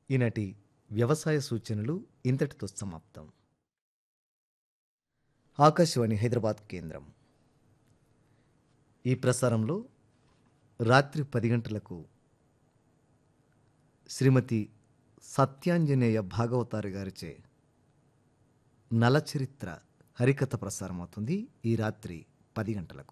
ఈనాటి వ్యవసాయ సూచనలు ఇంతటితో సమాప్తం ఆకాశవాణి హైదరాబాద్ కేంద్రం ఈ ప్రసారంలో రాత్రి పది గంటలకు శ్రీమతి సత్యాంజనేయ భాగవతారి గారిచే నలచరిత్ర హరికథ ప్రసారమవుతుంది ఈ రాత్రి పది గంటలకు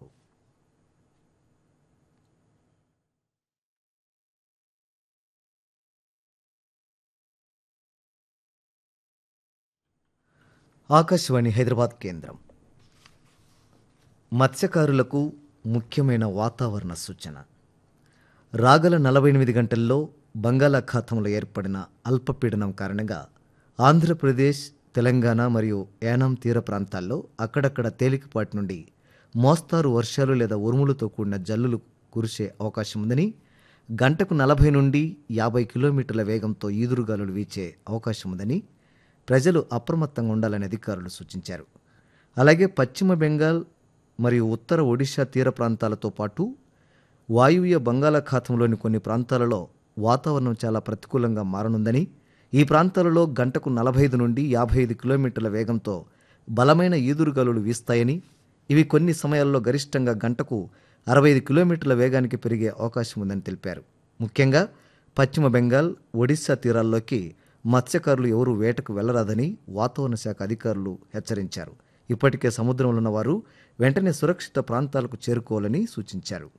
ఆకాశవాణి హైదరాబాద్ కేంద్రం మత్స్యకారులకు ముఖ్యమైన వాతావరణ సూచన రాగల నలభై ఎనిమిది గంటల్లో బంగాళాఖాతంలో ఏర్పడిన అల్పపీడనం కారణంగా ఆంధ్రప్రదేశ్ తెలంగాణ మరియు యానాం తీర ప్రాంతాల్లో అక్కడక్కడ తేలికపాటి నుండి మోస్తారు వర్షాలు లేదా ఉరుములతో కూడిన జల్లులు కురిసే అవకాశం ఉందని గంటకు నలభై నుండి యాభై కిలోమీటర్ల వేగంతో ఈదురుగాలులు వీచే అవకాశం ఉందని ప్రజలు అప్రమత్తంగా ఉండాలని అధికారులు సూచించారు అలాగే పశ్చిమ బెంగాల్ మరియు ఉత్తర ఒడిశా తీర ప్రాంతాలతో పాటు వాయువ్య బంగాళాఖాతంలోని కొన్ని ప్రాంతాలలో వాతావరణం చాలా ప్రతికూలంగా మారనుందని ఈ ప్రాంతాలలో గంటకు నలభై ఐదు నుండి యాభై ఐదు కిలోమీటర్ల వేగంతో బలమైన ఈదురుగాలులు వీస్తాయని ఇవి కొన్ని సమయాల్లో గరిష్టంగా గంటకు అరవై ఐదు కిలోమీటర్ల వేగానికి పెరిగే అవకాశం ఉందని తెలిపారు ముఖ్యంగా పశ్చిమ బెంగాల్ ఒడిశా తీరాల్లోకి మత్స్యకారులు ఎవరూ వేటకు వెళ్లరాదని వాతావరణ శాఖ అధికారులు హెచ్చరించారు ఇప్పటికే సముద్రంలో ఉన్న వారు వెంటనే సురక్షిత ప్రాంతాలకు చేరుకోవాలని సూచించారు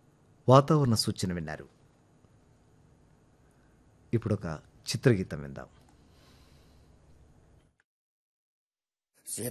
వాతావరణ సూచన విన్నారు ఇప్పుడొక చిత్రగీతం విందాం